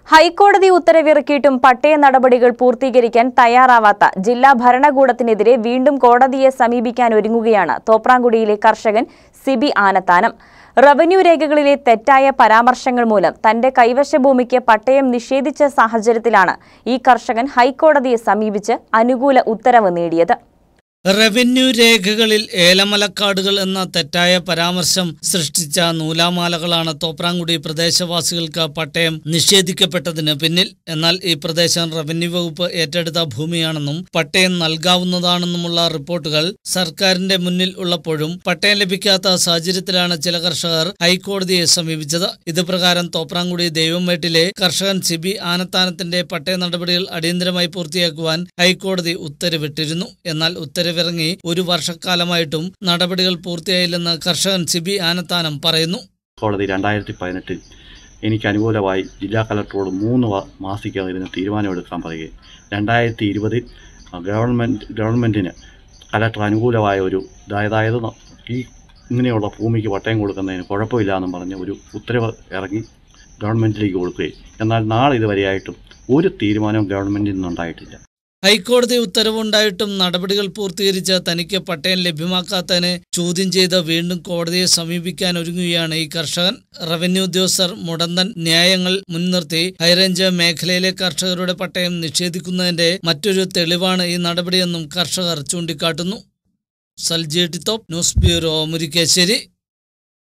ഹൈക്കോടതി ഉത്തരവിറക്കിയിട്ടും പട്ടയ നടപടികൾ പൂർത്തീകരിക്കാൻ തയ്യാറാവാത്ത ജില്ലാ ഭരണകൂടത്തിനെതിരെ വീണ്ടും കോടതിയെ സമീപിക്കാൻ ഒരുങ്ങുകയാണ് തോപ്രാംകുടിയിലെ കർഷകൻ സിബി ആനത്താനം റവന്യൂ രേഖകളിലെ തെറ്റായ പരാമർശങ്ങൾ മൂലം തന്റെ കൈവശ ഭൂമിക്ക് പട്ടയം നിഷേധിച്ച സാഹചര്യത്തിലാണ് ഈ കർഷകൻ ഹൈക്കോടതിയെ സമീപിച്ച് അനുകൂല ഉത്തരവ് നേടിയത് റവന്യൂ രേഖകളിൽ ഏലമലക്കാടുകൾ എന്ന തെറ്റായ പരാമർശം സൃഷ്ടിച്ച നൂലാമാലകളാണ് തോപ്രാംകുടി പ്രദേശവാസികൾക്ക് പട്ടയം നിഷേധിക്കപ്പെട്ടതിന് പിന്നിൽ എന്നാൽ ഈ പ്രദേശം റവന്യൂ വകുപ്പ് ഏറ്റെടുത്ത ഭൂമിയാണെന്നും പട്ടയം നൽകാവുന്നതാണെന്നുമുള്ള റിപ്പോർട്ടുകൾ സർക്കാരിന്റെ മുന്നിൽ ഉള്ളപ്പോഴും പട്ടയം ലഭിക്കാത്ത സാഹചര്യത്തിലാണ് ചില കർഷകർ ഹൈക്കോടതിയെ സമീപിച്ചത് ഇത് പ്രകാരം തോപ്രാംകുടി ദൈവംവേട്ടിലെ കർഷകൻ സിബി ആനത്താനത്തിന്റെ പട്ടയ നടപടികൾ അടിയന്തരമായി പൂർത്തിയാക്കുവാൻ ഹൈക്കോടതി ഉത്തരവിട്ടിരുന്നു എന്നാൽ ഉത്തരവിറങ്ങി ഒരു വർഷക്കാലമായിട്ടും നടപടികൾ പൂർത്തിയായില്ലെന്ന് കർഷകൻ സിബി ആനത്താനം പറയുന്നു കോടതി രണ്ടായിരത്തി പതിനെട്ടിൽ എനിക്ക് അനുകൂലമായി ജില്ലാ കലക്ടറോട് മൂന്ന് വ- മാസത്തിക്കകം ഇതിന് തീരുമാനമെടുക്കാൻ പറയുകയും രണ്ടായിരത്തി ഇരുപതിൽ ഗവൺമെൻറ് ഗവൺമെൻറ്റിന് കലക്ടർ അനുകൂലമായ ഒരു അതായത് ന- ഈ ഇങ്ങനെയുള്ള ഭൂമിക്ക് പട്ടയം കൊടുക്കുന്നതിന് കുഴപ്പമില്ല എന്നും പറഞ്ഞ് ഒരു ഉത്തരവ് ഇറങ്ങി ഗവൺമെൻറ്റിലേക്ക് കൊടുക്കുകയും എന്നാൽ നാളെ ഇതുവരെയായിട്ടും ഒരു തീരുമാനവും ഗവൺമെൻറ്റിൽ നിന്നുണ്ടായിട്ടില്ല ഹൈക്കോടതി ഉത്തരവുണ്ടായിട്ടും നടപടികൾ പൂർത്തീകരിച്ച് തനിക്ക് പട്ടയം ലഭ്യമാക്കാത്തതിനെ ചോദ്യം ചെയ്ത് വീണ്ടും കോടതിയെ സമീപിക്കാൻ ഒരുങ്ങുകയാണ് ഈ കർഷകൻ റവന്യൂ ഉദ്യോഗസ്ഥർ മുടന്തൻ ന്യായങ്ങൾ മുൻനിർത്തി ഹൈറേഞ്ച് മേഖലയിലെ കർഷകരുടെ പട്ടയം നിഷേധിക്കുന്നതിന്റെ മറ്റൊരു തെളിവാണ് ഈ നടപടിയെന്നും കർഷകർ ചൂണ്ടിക്കാട്ടുന്നു സൽജി ടിത്തോപ്പ് ന്യൂസ് ബ്യൂറോ മുരിക്കാശ്ശേരി